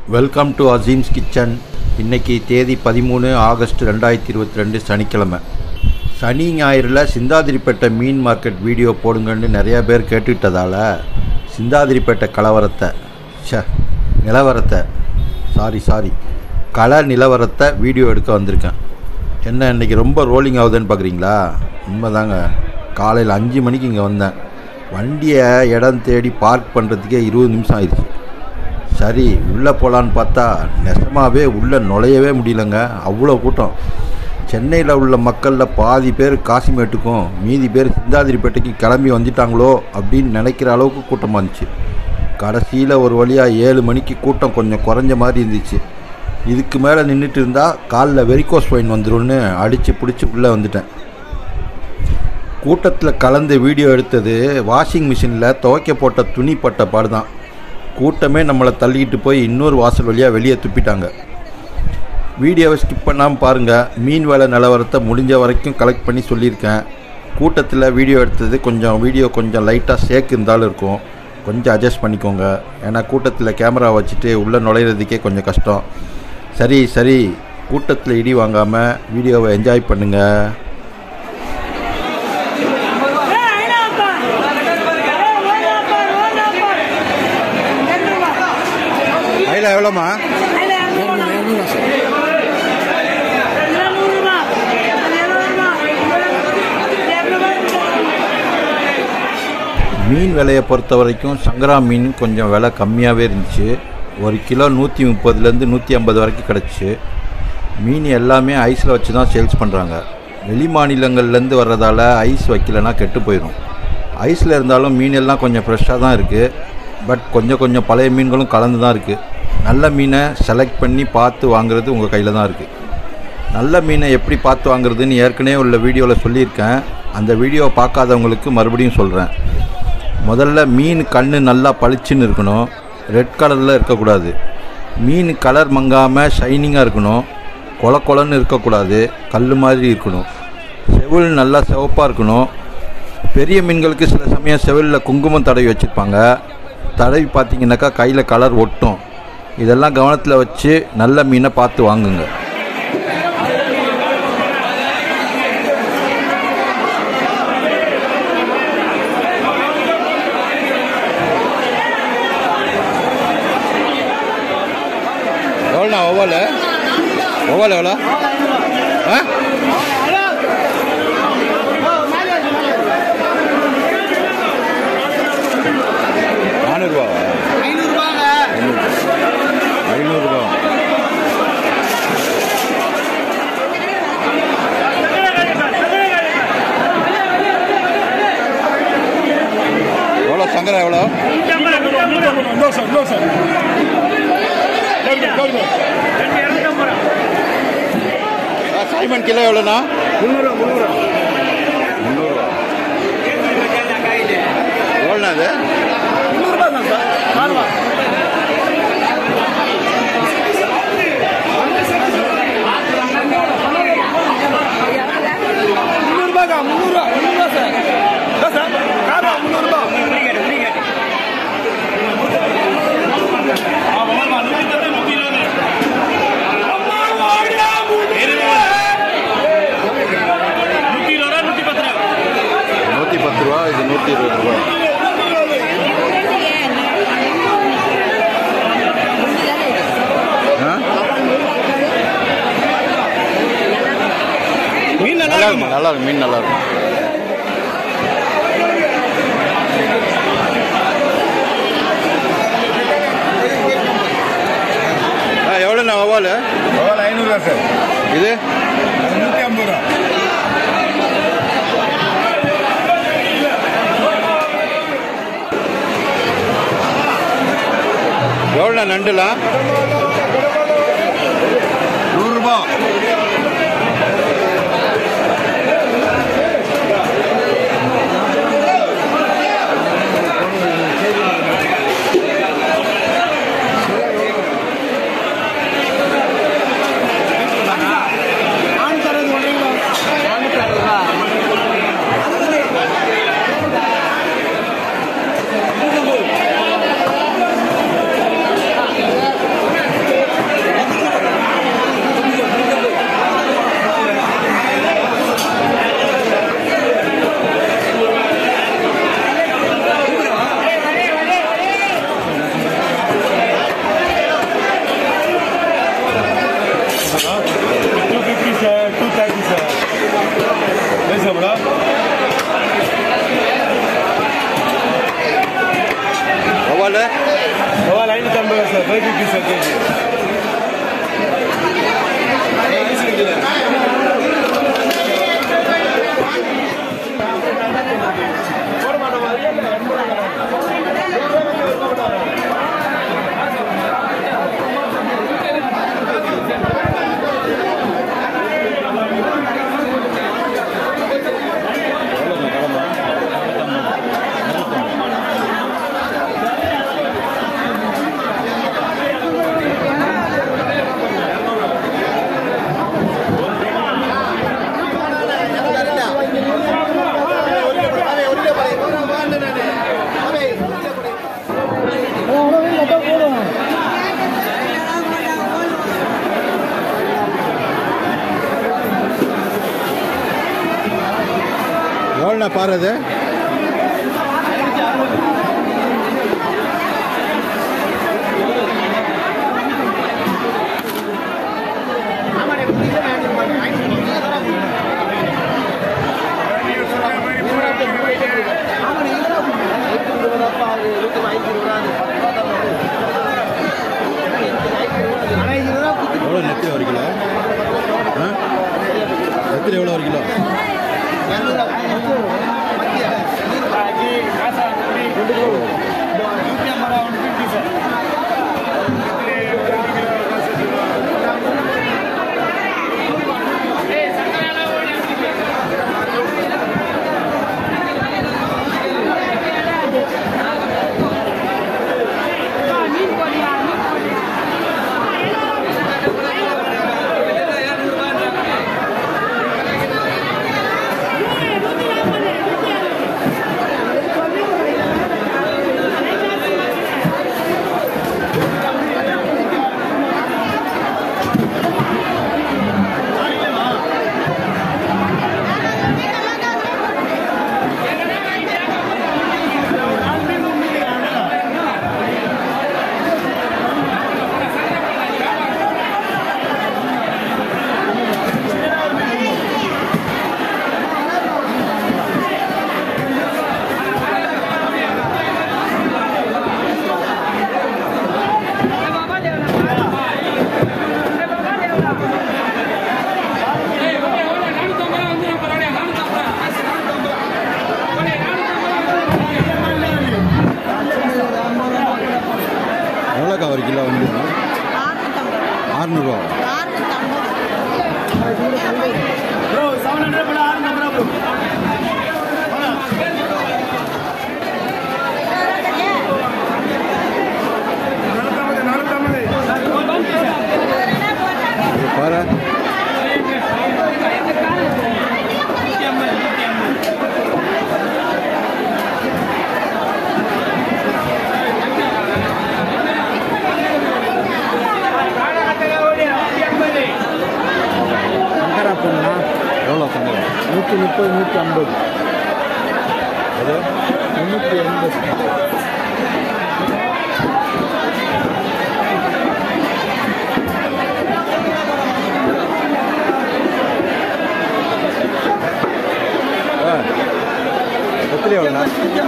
Welcome to Aseem's kitchen இன்னைக்கு தேதி பதிமூணு ஆகஸ்ட் ரெண்டாயிரத்தி இருபத்தி ரெண்டு சனிக்கிழமை சனி ஞாயிறில் சிந்தாதிரிப்பேட்டை மீன் மார்க்கெட் வீடியோ போடுங்கன்னு நிறையா பேர் கேட்டுக்கிட்டதால் சிந்தாதிரிப்பேட்டை கலவரத்தை ச்ச நிலவரத்தை சாரி சாரி கல நிலவரத்தை வீடியோ எடுக்க வந்திருக்கேன் என்ன இன்னைக்கு ரொம்ப ரோலிங் ஆகுதுன்னு பார்க்குறீங்களா உண்மைதாங்க காலையில் அஞ்சு மணிக்கு இங்கே வந்தேன் வண்டியை இடம் தேடி பார்க் பண்ணுறதுக்கே இருபது நிமிஷம் ஆயிடுச்சு சரி உள்ளே போகலான்னு பார்த்தா நெசமாகவே உள்ளே நுழையவே முடியலங்க அவ்வளோ கூட்டம் சென்னையில் உள்ள மக்களில் பாதி பேர் காசிமேட்டுக்கும் மீதி பேர் சிந்தாதிரிப்பேட்டைக்கு கிளம்பி வந்துட்டாங்களோ அப்படின்னு நினைக்கிற அளவுக்கு கூட்டமாக இருந்துச்சு கடைசியில் ஒரு வழியாக ஏழு மணிக்கு கூட்டம் கொஞ்சம் குறைஞ்ச மாதிரி இருந்துச்சு இதுக்கு மேலே நின்றுட்டு இருந்தால் காலில் வெரிகோஸ் வைன் வந்துரும்னு அடித்து பிடிச்சி உள்ளே வந்துட்டேன் கூட்டத்தில் கலந்து வீடியோ எடுத்தது வாஷிங் மிஷினில் துவைக்க போட்ட துணி பட்ட பாடு தான் கூட்டமே நம்மளை தள்ளிக்கிட்டு போய் இன்னொரு வாசல் வழியாக வெளியே துப்பிட்டாங்க வீடியோவை ஸ்கிப் பண்ணாமல் பாருங்கள் மீன் வேலை நிலவரத்தை முடிஞ்ச வரைக்கும் கலெக்ட் பண்ணி சொல்லியிருக்கேன் கூட்டத்தில் வீடியோ எடுத்தது கொஞ்சம் வீடியோ கொஞ்சம் லைட்டாக சேக் இருந்தாலும் இருக்கும் கொஞ்சம் அட்ஜஸ்ட் பண்ணிக்கோங்க ஏன்னா கூட்டத்தில் கேமரா வச்சுட்டு உள்ளே நுழையிறதுக்கே கொஞ்சம் கஷ்டம் சரி சரி கூட்டத்தில் இடி வாங்காமல் வீடியோவை என்ஜாய் பண்ணுங்கள் அதில் எவ்வளோமா மீன் விலையை பொறுத்த வரைக்கும் சங்கரா மீன் கொஞ்சம் விலை கம்மியாகவே இருந்துச்சு ஒரு கிலோ நூற்றி முப்பதுலேருந்து நூற்றி ஐம்பது வரைக்கும் கிடச்சிச்சு மீன் எல்லாமே ஐஸில் வச்சு தான் சேல்ஸ் பண்ணுறாங்க வெளி மாநிலங்கள்லேருந்து வர்றதால ஐஸ் வைக்கலைன்னா கெட்டு போயிடும் ஐஸில் இருந்தாலும் மீன் எல்லாம் கொஞ்சம் ஃப்ரெஷ்ஷாக தான் இருக்குது பட் கொஞ்சம் கொஞ்சம் பழைய மீன்களும் கலந்து தான் இருக்குது நல்ல மீனை செலக்ட் பண்ணி பார்த்து வாங்குறது உங்கள் கையில் தான் இருக்குது நல்ல மீனை எப்படி பார்த்து வாங்குறதுன்னு ஏற்கனவே உள்ள வீடியோவில் சொல்லியிருக்கேன் அந்த வீடியோவை பார்க்காதவங்களுக்கு மறுபடியும் சொல்கிறேன் முதல்ல மீன் கண் நல்லா பளிச்சுன்னு இருக்கணும் ரெட் கலரில் இருக்கக்கூடாது மீன் கலர் மங்காமல் ஷைனிங்காக இருக்கணும் கொல கொலன்னு இருக்கக்கூடாது கல் மாதிரி இருக்கணும் செவில் நல்லா சிவப்பாக இருக்கணும் பெரிய மீன்களுக்கு சில சமயம் செவிலில் குங்குமம் தடவி வச்சுருப்பாங்க தடவி பார்த்தீங்கன்னாக்கா கையில் கலர் ஒட்டும் இதெல்லாம் கவனத்தில் வச்சு நல்ல மீனை பார்த்து வாங்குங்க எவ்வளோண்ணா ஒவ்வொரு ஒவ்வொரு எவ்வளோ ஆ நானூறுரூவாவா ஐநூறுரூவா எவ்வளோ சங்கரா எவ்வளோ ஆ, சைமன் கிலோ எவ்வளோண்ணா முந்நூறுரூவா எவ்வளோண்ணா அது நூற்றி பத்து ரூபா இது நூற்றி இருபது ரூபா ஆ? மீன் நல்லா நல்லா இருக்குமா இருக்கும் நல்லா இருக்கும் மீன் நல்லா இருக்கும் ஆ எவ்வளோண்ணா வவால் எவ்வளோ ஐநூறுரூவா சார் இது நூற்றி ஐம்பது ரூபா எவ்வளோண்ணா நண்டுலாம் நூறுரூபா சவால் சவால் ஐநூற்றம்பது sir five fifty sir KG எவ்வளோண்ணா பாரு அது எவ்வளோ நெத்திரி ஒரு கிலோ ஆ நெத்திரி எவ்வளோ ஒரு கிலோ எவ்வளோக்கா ஒரு கிலோ வந்து ஆறுநூறுவா ப்ரோ செவன் ஹண்ட்ரட் கூட ஆறு நம்பரா ப்ரோ நானூற்றம்பது பாரு சங்கரா பொண்ணா எவ்வளோ சங்கரா நூற்றி முப்பது நூற்றி ஐம்பது அது முந்நூற்றி எண்பது ஆ நெத்திரி எவ்வளோண்ணா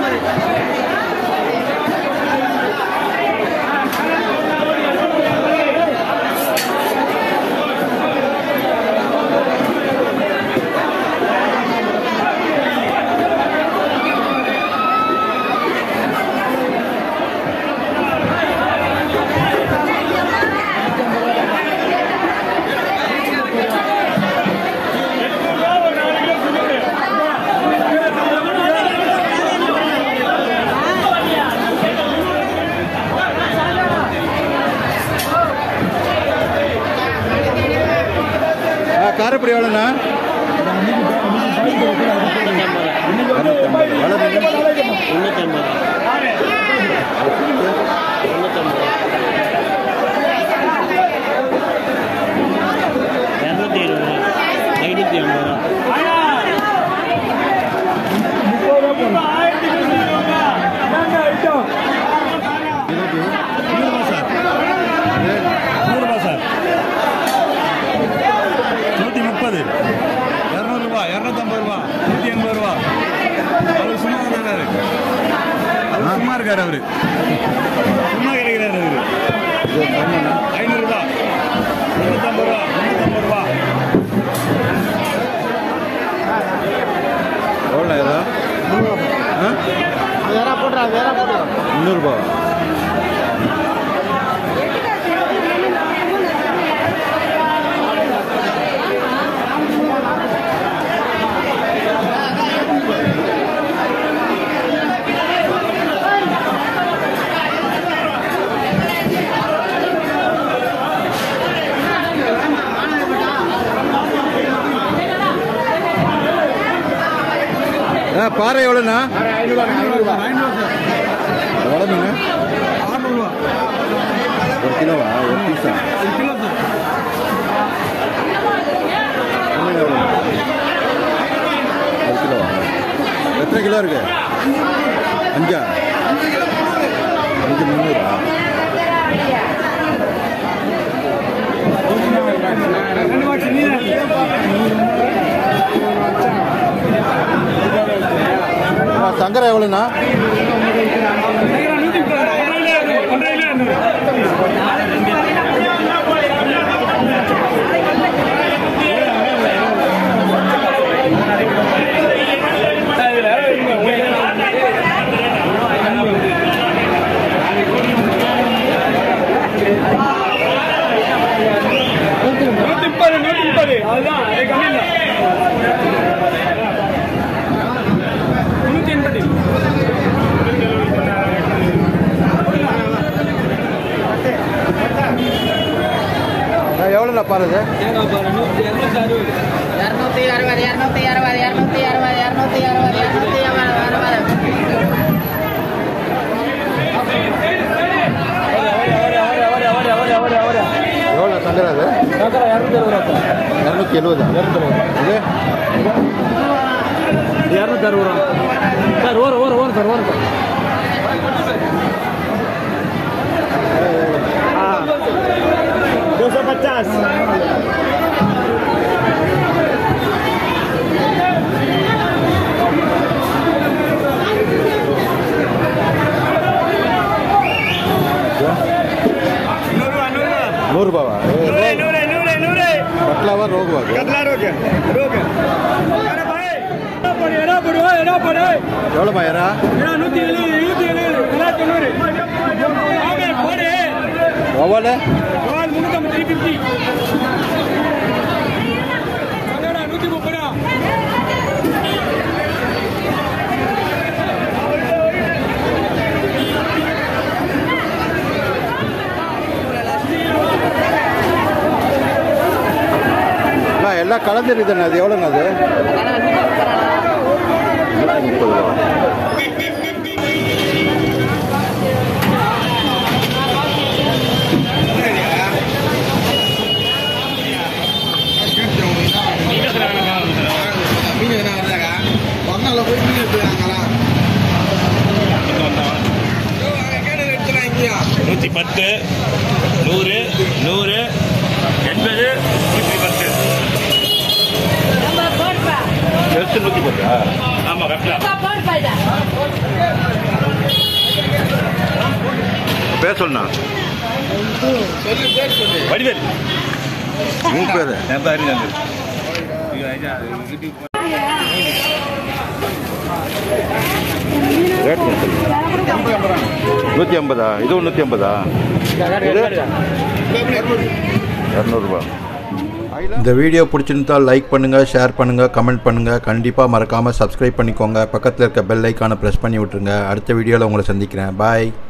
ஆ காரப்பொடி எவ்வளோண்ணா இரநூத்தி இருபது ரூபா ஐநூற்றி ஐம்பது ரூபா நூறுரூபா சார் நூற்றி முப்பது இரநூறுபா இரநூத்தம்பது ரூபா நூற்றி எண்பது ரூபா அது சும்மா தானே இருக்கு கிடைக்கிறார் அவரு சும்மா கிடைக்கிறார் அவரு ஐநூறுரூபா முந்நூற்றம்பது ரூபா முந்நூற்றம்பது ரூபா எவ்வளோ ஏதா ஆ வேற போடுறா வேற போடுறா முந்நூறுபா ஆ பாறை எவ்வளோண்ணா ஐநூறுவா ஐநூறுவா ஐநூறுவா சார் எவ்வளோ மீன் ஆறுநூறுவா ஒரு கிலோவா ஒரு பீஸா ஒரு கிலோ சார் என்னங்க எவ்வளோ ஒரு கிலோவா எத்தனை கிலோ இருக்கு அஞ்சா அஞ்சு முந்நூறா ரெண்டு வாட்சி நீ ஆ, சங்கரா எவ்வளோண்ணா நூற்றி முப்பது நூற்றி முப்பது நூற்றி முப்பது அதுதான் அது கம்மி இல்லை நூற்றி எண்பது எவ்வளோண்ணா பாரு இது இரநூத்தி அறுபது இரநூத்தி அறுபது இரநூத்தி அறுபது இரநூத்தி அறுபது இரநூத்தி அறுபது அறுபது எவ்வளோ சங்கரா அது இரநூத்தி எழுபதா இது இரநூத்தி அறுபது ரூபா சார் ஓரம் ஓரம் ஓரம் சார் ஓரம் சார் दो सौ पचास நூறுரூபாவா பட்லாவா ரோகுவா எவ்வளோமா ஏரா நூத்தி எழுபது இருபத்தி எழுபது தொள்ளாயிரத்தி தொண்ணூறு போடு ஒவ்வொரு சவால் முன்னூத்தி த்ரீ பிப்டி நூத்தி முப்பது ரூபா அண்ணா, எல்லாம் கலந்துருக்குதுண்ணா அது எவ்வளோண்ணா அது நூற்றி முப்பது ரூபா நூற்றி பத்து நூறு நூறு எண்பது நூற்றி பத்து எடுத்து நூற்றி பத்தா ஆமாம் கரெக்டாக பேர் சொல்லுண்ணா வடிவேல் உன் பேர் என் பேர் வந்து ரேட் நூற்றி ஐம்பதா இதுவும் நூற்றி ஐம்பதா இரநூறுபா இந்த வீடியோ பிடிச்சிருந்தால் லைக் பண்ணுங்கள் ஷேர் பண்ணுங்கள் கமெண்ட் பண்ணுங்கள் கண்டிப்பாக மறக்காமல் சப்ஸ்கிரைப் பண்ணிக்கோங்க பக்கத்தில் இருக்க பெல் ஐக்கானை ப்ரெஸ் பண்ணி விட்ருங்க அடுத்த வீடியோவில் உங்களை சந்திக்கிறேன் பாய்